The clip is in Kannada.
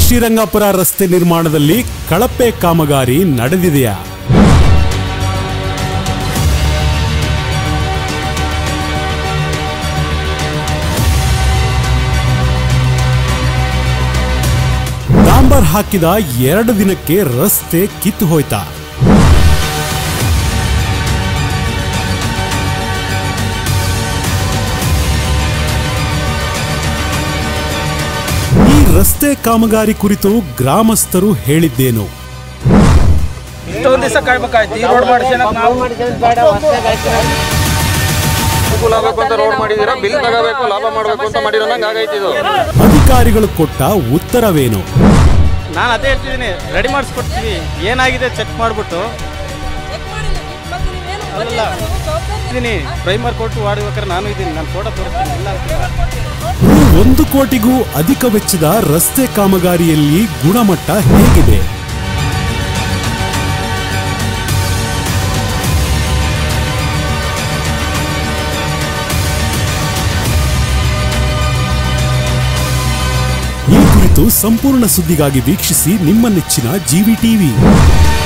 ಶ್ರೀರಂಗಾಪುರ ರಸ್ತೆ ನಿರ್ಮಾಣದಲ್ಲಿ ಕಳಪೆ ಕಾಮಗಾರಿ ನಡೆದಿದೆಯಾ ಡಾಂಬರ್ ಹಾಕಿದ ಎರಡು ದಿನಕ್ಕೆ ರಸ್ತೆ ಕಿತ್ತು ಹೋಯ್ತಾ ಈ ರಸ್ತೆ ಕಾಮಗಾರಿ ಕುರಿತು ಗ್ರಾಮಸ್ಥರು ಹೇಳಿದ್ದೇನು ಇಷ್ಟೊಂದು ದಿವಸ ಕಾಯ್ಬೇಕಾಯ್ತು ಈ ರೋಡ್ ಮಾಡಿಸ್ಯಾನ ನಾವು ಅನುಕೂಲ ಆಗಬೇಕು ಅಂತ ರೋಡ್ ಮಾಡಿದೀರಾ ಬಿಲ್ ತಗೋಬೇಕು ಲಾಭ ಮಾಡಬೇಕು ಅಂತ ಮಾಡಿರೋ ನಂಗೆ ಆಗೈತಿ ಇದು ಅಧಿಕಾರಿಗಳು ಕೊಟ್ಟ ಉತ್ತರವೇನು ನಾನು ಅದೇ ಹೇಳ್ತಿದ್ದೀನಿ ರೆಡಿ ಮಾಡಿಸ್ಕೊಡ್ತೀವಿ ಏನಾಗಿದೆ ಚೆಕ್ ಮಾಡಿಬಿಟ್ಟು ಅಲ್ಲ ಇದ್ದೀನಿ ಪ್ರೈಮರ್ ಕೊಟ್ಟು ವಾಡ್ಬೇಕಾದ್ರೆ ನಾನು ಇದ್ದೀನಿ ನಾನು ಫೋಟೋ ತೋರಿಸ್ತೀನಿ ಇಲ್ಲ ಅಂತ ರು ಒಂದು ಕೋಟಿಗೂ ಅಧಿಕ ವೆಚ್ಚದ ರಸ್ತೆ ಕಾಮಗಾರಿಯಲ್ಲಿ ಗುಣಮಟ್ಟ ಹೇಗಿದೆ ಈ ಕುರಿತು ಸಂಪೂರ್ಣ ಸುದ್ದಿಗಾಗಿ ವೀಕ್ಷಿಸಿ ನಿಮ್ಮ ನೆಚ್ಚಿನ ಜಿವಿ ಟಿವಿ